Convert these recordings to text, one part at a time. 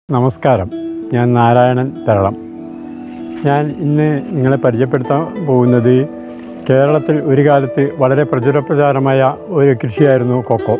നമസ്കാരം ഞാൻ നാരായണൻ പെരളം ഞാൻ ഇന്ന് നിങ്ങളെ പരിചയപ്പെടുത്താൻ പോകുന്നത് കേരളത്തിൽ ഒരു കാലത്ത് വളരെ പ്രചുരപ്രചാരമായ ഒരു കൃഷിയായിരുന്നു cocoa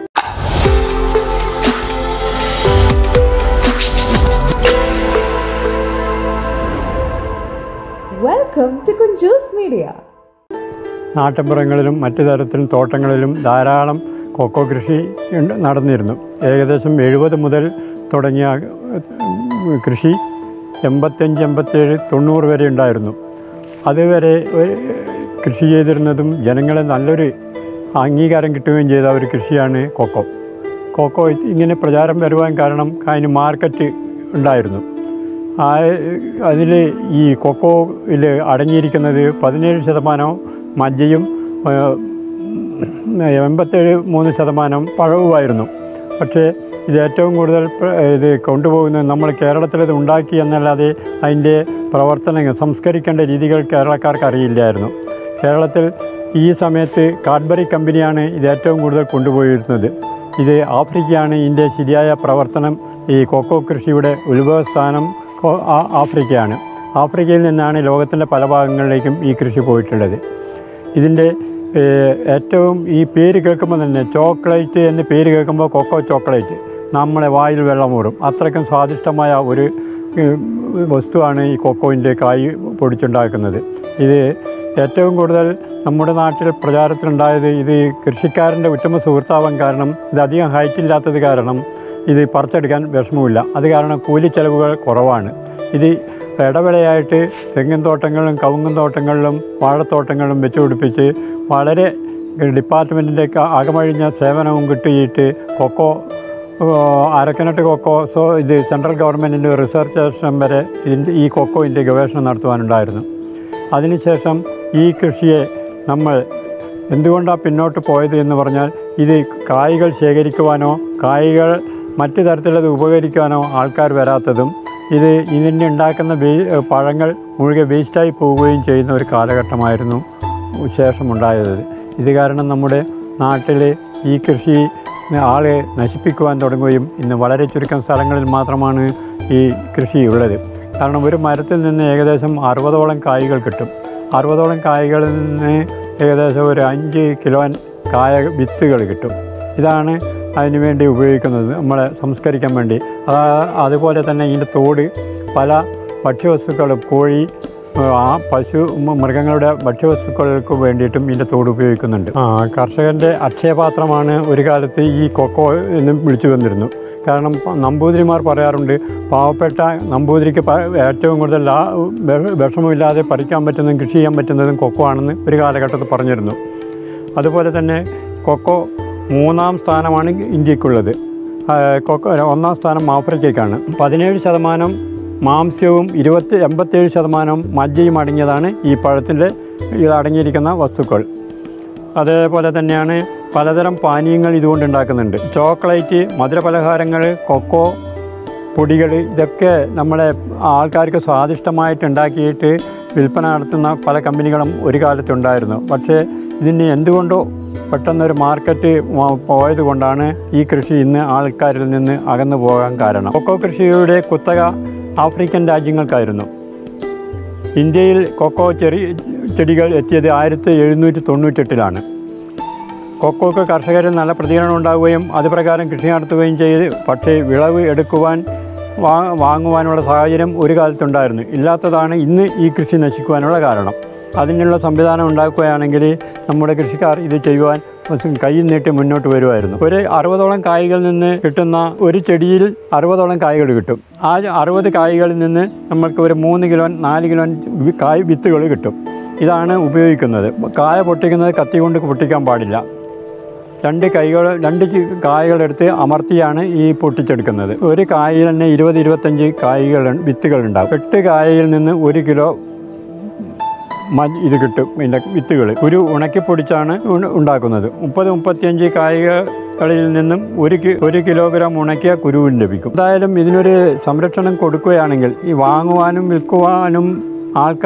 Welcome to Kunjus Media. നാട്ടിൻപുറങ്ങളിലും മറ്റു തരത്തിലും തോട്ടങ്ങളിലും ധാരാളം കൊക്കോ കൃഷി ഉണ്ട്- നടന്നിരുന്നു ഏകദേശം എഴുപത് മുതൽ തുടങ്ങിയ ഉം, കൃഷി എൺപത്തഞ്ച് എൺപത്തേഴ് തൊണ്ണൂറ് വരെ ഉണ്ടായിരുന്നു അതുവരെ ഒരു കൃഷി ചെയ്തിരുന്നതും ജനങ്ങളെ നല്ലൊരു അംഗീകാരം കിട്ടുകയും ചെയ്ത ഒരു കൃഷിയാണ് കൊക്കോ കൊക്കോ ഇത് ഇങ്ങനെ പ്രചാരം വരുവാൻ കാരണം അതിന് മാർക്കറ്റ് ഉണ്ടായിരുന്നു ആ അതിൽ ഈ കൊക്കോയിൽ അടങ്ങിയിരിക്കുന്നത് പതിനേഴ് ശതമാനം മജ്ജയും ഏഹ്, എൺപത്തേഴ് മൂന്ന് ശതമാനം പഴവുമായിരുന്നു പക്ഷേ ഇത് ഏറ്റവും കൂടുതൽ പ്ര- ഇത് കൊണ്ടുപോകുന്നത് നമ്മൾ കേരളത്തിൽ ഇത് ഉണ്ടാക്കി എന്നല്ലാതെ അതിൻ്റെ പ്രവർത്തനങ്ങൾ സംസ്കരിക്കേണ്ട രീതികൾ കേരളക്കാർക്ക് അറിയില്ലായിരുന്നു കേരളത്തിൽ ഈ സമയത്ത് കാഡ്ബറി കമ്പനിയാണ് ഇത് ഏറ്റവും കൂടുതൽ കൊണ്ടുപോയിരുന്നത് ഇത് ആഫ്രിക്കയാണ് ഇതിൻ്റെ ശരിയായ പ്രവർത്തനം ഈ കൊക്കോ കൃഷിയുടെ ഉത്ഭവസ്ഥാനം കൊ- ആ- ആഫ്രിക്കയാണ് ആഫ്രിക്കയിൽ നിന്നാണ് ലോകത്തിൻ്റെ പല ഭാഗങ്ങളിലേക്കും ഈ കൃഷി പോയിട്ടുള്ളത് ഇതിൻ്റെ ഏഹ്, ഏറ്റവും ഈ പേര് കേൾക്കുമ്പോൾ തന്നെ ചോക്ലേറ്റ് എന്ന് പേര് കേൾക്കുമ്പോൾ കൊക്കോ ചോക്ലേറ്റ് നമ്മളെ വായിൽ വെള്ളമൂറും അത്രയ്ക്കും സ്വാദിഷ്ടമായ ഒരു ഏഹ്, വസ്തുവാണ് ഈ കൊക്കോയിൻ്റെ കായ് പൊടിച്ചുണ്ടാക്കുന്നത് ഇത് ഏറ്റവും കൂടുതൽ നമ്മുടെ നാട്ടിൽ പ്രചാരത്തിലുണ്ടായത് ഇത് കൃഷിക്കാരൻ്റെ ഉത്തമ സുഹൃത്താവാൻ കാരണം ഇത് അധികം ഹൈറ്റ് ഇല്ലാത്തത് കാരണം ഇത് പറിച്ചെടുക്കാൻ വിഷമമില്ല അത് കാരണം കൂലി ചെലവുകൾ കുറവാണ് ഇത് ഇടവേളയായിട്ട് തെങ്ങിൻ തോട്ടങ്ങളിലും കവുങ്ങും തോട്ടങ്ങളിലും വാഴത്തോട്ടങ്ങളിലും വെച്ച് പിടിപ്പിച്ച് വളരെ ഡിപ്പാർട്ട്മെൻറ്റിൻ്റെ അകമഴിഞ്ഞ സേവനവും കിട്ടിയിട്ട് കൊക്കോ അരക്കനട്ട് കൊക്കോ സോ ഇത് സെൻട്രൽ ഗവൺമെൻറ്റിൻ്റെ റിസർച്ച് സ്റ്റേഷൻ വരെ ഇതിൻ്റെ ഈ കൊക്കോയിൻ്റെ ഗവേഷണം നടത്തുവാനുണ്ടായിരുന്നു അതിനുശേഷം ഈ കൃഷിയെ നമ്മൾ എന്തുകൊണ്ടാണ് പിന്നോട്ട് പോയത് എന്ന് പറഞ്ഞാൽ ഇത് കായ്കൾ ശേഖരിക്കുവാനോ കായ്കൾ മറ്റു തരത്തിലത് ഉപകരിക്കാനോ ആൾക്കാർ വരാത്തതും ഇത് ഇതിൻ്റെ ഉണ്ടാക്കുന്ന വേ പഴങ്ങൾ മുഴുകെ വേസ്റ്റായി പോവുകയും ചെയ്യുന്ന ഒരു കാലഘട്ടമായിരുന്നു ശേഷമുണ്ടായത് ഇത് കാരണം നമ്മുടെ നാട്ടിൽ ഈ കൃഷി ആളെ നശിപ്പിക്കുവാൻ തുടങ്ങുകയും ഇന്ന് വളരെ ചുരുക്കം സ്ഥലങ്ങളിൽ മാത്രമാണ് ഈ കൃഷി ഉള്ളത് കാരണം ഒരു മരത്തിൽ നിന്ന് ഏകദേശം അറുപതോളം കായ്കൾ കിട്ടും അറുപതോളം കായ്കളിൽ നിന്ന് ഏകദേശം ഒരു അഞ്ച് കിലോ കായ വിത്തുകൾ കിട്ടും ഇതാണ് അതിന് വേണ്ടി ഉപയോഗിക്കുന്നത് നമ്മളെ സംസ്കരിക്കാൻ വേണ്ടി ആ അതുപോലെ തന്നെ ഇതിൻ്റെ തോട് പല ഭക്ഷ്യവസ്തുക്കളും കോഴി ആ പശു മ- മൃഗങ്ങളുടെ ഭക്ഷ്യവസ്തുക്കൾക്ക് വേണ്ടിയിട്ടും ഇതിൻ്റെ തോട് ഉപയോഗിക്കുന്നുണ്ട് ആ കർഷകൻ്റെ അക്ഷയപാത്രമാണ് ഒരു കാലത്ത് ഈ കൊക്കോ എന്ന് വിളിച്ചു വന്നിരുന്നു കാരണം പ- നമ്പൂതിരിമാർ പറയാറുണ്ട് പാവപ്പെട്ട നമ്പൂതിരിക്ക് പ- ഏറ്റവും കൂടുതൽ ലാ വെ- വിഷമമില്ലാതെ പറിക്കാൻ പറ്റുന്നതും കൃഷി ചെയ്യാൻ പറ്റുന്നതും കൊക്കോ ആണെന്ന് ഒരു കാലഘട്ടത്തിൽ പറഞ്ഞിരുന്നു അതുപോലെ തന്നെ കൊക്കോ മൂന്നാം സ്ഥാനമാണ് ഇന്ത്യക്കുള്ളത് ആ, കൊക്കോ ഒന്നാം സ്ഥാനം ആഫ്രിക്കയ്ക്കാണ് പതിനേഴ് ശതമാനം മാംസ്യവും ഇരുപത്തി എൺപത്തേഴ് ശതമാനം മജ്ജയും അടങ്ങിയതാണ് ഈ പഴത്തിൻ്റെ ഇത് അടങ്ങിയിരിക്കുന്ന വസ്തുക്കൾ അതേപോലെ തന്നെയാണ് പലതരം പാനീയങ്ങൾ ഇതുകൊണ്ട് ഉണ്ടാക്കുന്നുണ്ട് ചോക്ലേറ്റ് മധുരപലഹാരങ്ങൾ കൊക്കോ പൊടികൾ ഇതൊക്കെ നമ്മളെ ആൾക്കാർക്ക് സ്വാദിഷ്ടമായിട്ട് ഉണ്ടാക്കിയിട്ട് വിൽപ്പന നടത്തുന്ന പല കമ്പനികളും ഒരു കാലത്തുണ്ടായിരുന്നു പക്ഷേ ഇതിന് എന്തുകൊണ്ടോ പെട്ടെന്നൊരു മാർക്കറ്റ് വ- പോയത് കൊണ്ടാണ് ഈ കൃഷി ഇന്ന് ആൾക്കാരിൽ നിന്ന് അകന്നു പോകാൻ കാരണം കൊക്കോ കൃഷിയുടെ കുത്തക ആഫ്രിക്കൻ രാജ്യങ്ങൾക്കായിരുന്നു ഇന്ത്യയിൽ കൊക്കോ ചെറി ചെടികൾ എത്തിയത് ആയിരത്തി എഴുന്നൂറ്റി തൊണ്ണൂറ്റെട്ടിലാണ് കൊക്കോക്ക് കർഷകരിൽ നല്ല പ്രതികരണം ഉണ്ടാവുകയും അത് പ്രകാരം കൃഷി നടത്തുകയും ചെയ്ത് പക്ഷേ വിളവ് എടുക്കുവാൻ വാ വാങ്ങുവാനുള്ള സാഹചര്യം ഒരു കാലത്തുണ്ടായിരുന്നു ഇല്ലാത്തതാണ് ഇന്ന് ഈ കൃഷി നശിക്കുവാനുള്ള കാരണം അതിനുള്ള സംവിധാനം ഉണ്ടാക്കുകയാണെങ്കിൽ നമ്മുടെ കൃഷിക്കാർ ഇത് ചെയ്യുവാൻ കൈ നീട്ടി മുന്നോട്ട് വരുമായിരുന്നു ഒരു അറുപതോളം കായ്കളിൽ നിന്ന് കിട്ടുന്ന ഒരു ചെടിയിൽ അറുപതോളം കായ്കൾ കിട്ടും ആ അറുപത് കായ്കളിൽ നിന്ന് നമുക്ക് ഒരു മൂന്ന് കിലോ നാല് കിലോ വി- കായ് വിത്തുകൾ കിട്ടും ഇതാണ് ഉപയോഗിക്കുന്നത് കായ പൊട്ടിക്കുന്നത് കത്തി കൊണ്ട് പൊട്ടിക്കാൻ പാടില്ല രണ്ട് കൈകൾ രണ്ട് ചി- കായകളെടുത്ത് അമർത്തിയാണ് ഈ പൊട്ടിച്ചെടുക്കുന്നത് ഒരു കായയിൽ തന്നെ ഇരുപത് ഇരുപത്തഞ്ച് കായ്കൾ വിത്തുകൾ ഉണ്ടാകും എട്ട് കായയിൽ നിന്ന് ഒരു കിലോ മ- ഇത് കിട്ടും ഇതിൻ്റെ വിത്തുകൾ ഒരു ഉണക്കി പൊടിച്ചാണ് ഉണ- ഉണ്ടാക്കുന്നത് മുപ്പത് മുപ്പത്തിയഞ്ച് കായ്കളിൽ നിന്നും ഒരു കി ഒരു കിലോഗ്രാം ഉണക്കിയ കുരുവിൻ ലഭിക്കും എന്തായാലും ഇതിനൊരു സംരക്ഷണം കൊടുക്കുകയാണെങ്കിൽ ഈ വാങ്ങുവാനും വിൽക്കുവാനും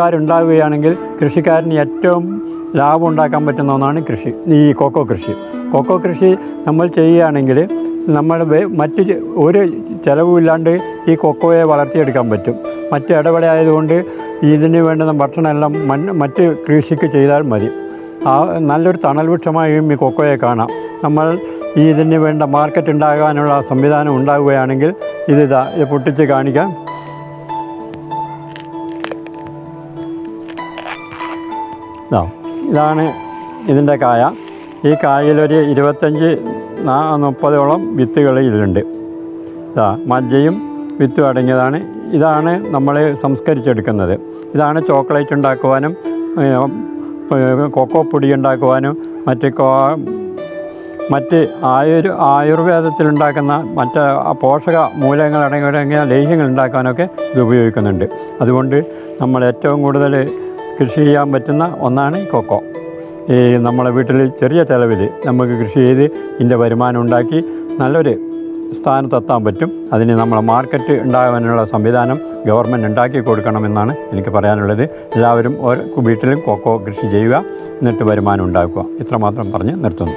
ആൾക്കാരുണ്ടാവുകയാണെങ്കിൽ കൃഷിക്കാരന് ഏറ്റവും ലാഭം ഉണ്ടാക്കാൻ പറ്റുന്ന ഒന്നാണ് കൃഷി ഈ കൊക്കോ കൃഷി കൊക്കോ കൃഷി നമ്മൾ ചെയ്യുകയാണെങ്കിൽ നമ്മൾ വേ- മറ്റ് ചെ- ഒരു ചിലവുമില്ലാണ്ട് ഈ കൊക്കോയെ വളർത്തിയെടുക്കാൻ പറ്റും മറ്റ് ഇടപെട ആയതുകൊണ്ട് ഇതിന് വേണ്ടുന്ന ഭക്ഷണമെല്ലാം മണ്ണ് മറ്റ് കൃഷിക്ക് ചെയ്താൽ മതി ആ നല്ലൊരു തണൽ വൃക്ഷമായും ഈ കൊക്കോയെ കാണാം നമ്മൾ ഈ ഇതിന് വേണ്ട മാർക്കറ്റ് ഉണ്ടാകാനുള്ള സംവിധാനം ഉണ്ടാവുകയാണെങ്കിൽ ഇത് ഇതാ ഇത് പൊട്ടിച്ച് കാണിക്കാം ഇതാ ഇതാണ് ഇതിൻ്റെ കായ ഈ കായയിലൊരു ഇരുപത്തഞ്ച് നാ മുപ്പതോളം വിത്തുകൾ ഇതിലുണ്ട് ഇതാ മജ്ജയും വിത്തും അടങ്ങിയതാണ് ഇതാണ് നമ്മൾ സംസ്കരിച്ചെടുക്കുന്നത് ഇതാണ് ചോക്ലേറ്റ് ഉണ്ടാക്കുവാനും ഏഹ്, ഏഹ്, കൊക്കോ പൊടി ഉണ്ടാക്കുവാനും മറ്റ് കോ മറ്റ് ആയുർ ആയുർവേദത്തിലുണ്ടാക്കുന്ന മറ്റ് ആ പോഷക മൂലകങ്ങൾ അടങ്ങിയ ലേഹ്യങ്ങൾ ഉണ്ടാക്കാനൊക്കെ ഇത് ഉപയോഗിക്കുന്നുണ്ട് അതുകൊണ്ട് നമ്മൾ ഏറ്റവും കൂടുതൽ കൃഷി ചെയ്യാൻ പറ്റുന്ന ഒന്നാണ് ഈ കൊക്കോ ഈ നമ്മളെ വീട്ടിൽ ചെറിയ ചിലവിൽ നമുക്ക് കൃഷി ചെയ്ത് ഇതിൻ്റെ വരുമാനം ഉണ്ടാക്കി നല്ലൊരു സ്ഥാനത്തെത്താൻ പറ്റും അതിന് നമ്മളെ മാർക്കറ്റ് ഉണ്ടാകാനുള്ള സംവിധാനം ഗവൺമെൻറ് ഉണ്ടാക്കി കൊടുക്കണമെന്നാണ് എനിക്ക് പറയാനുള്ളത് എല്ലാവരും ഓരോ വീട്ടിലും കൊക്കോ കൃഷി ചെയ്യുക എന്നിട്ട് വരുമാനം ഉണ്ടാക്കുക ഇത്രമാത്രം പറഞ്ഞ് നിർത്തുന്നു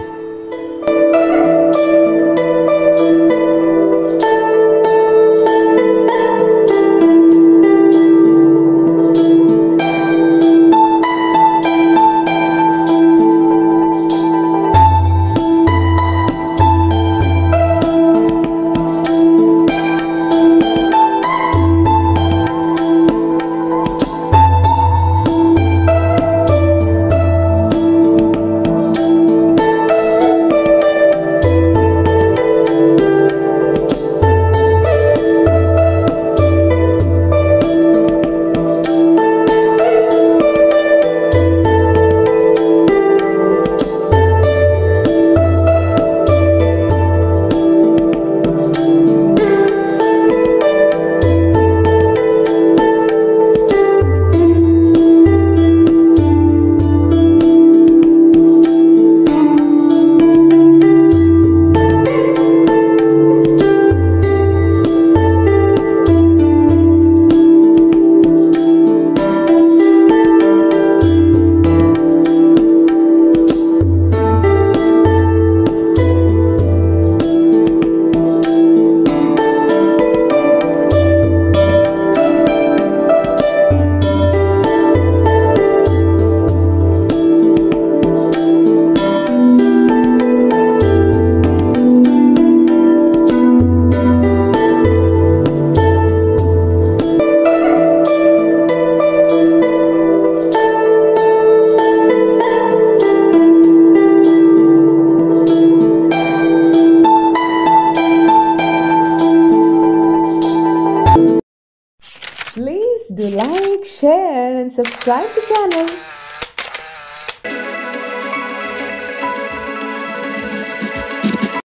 Please do like, share, and subscribe the channel.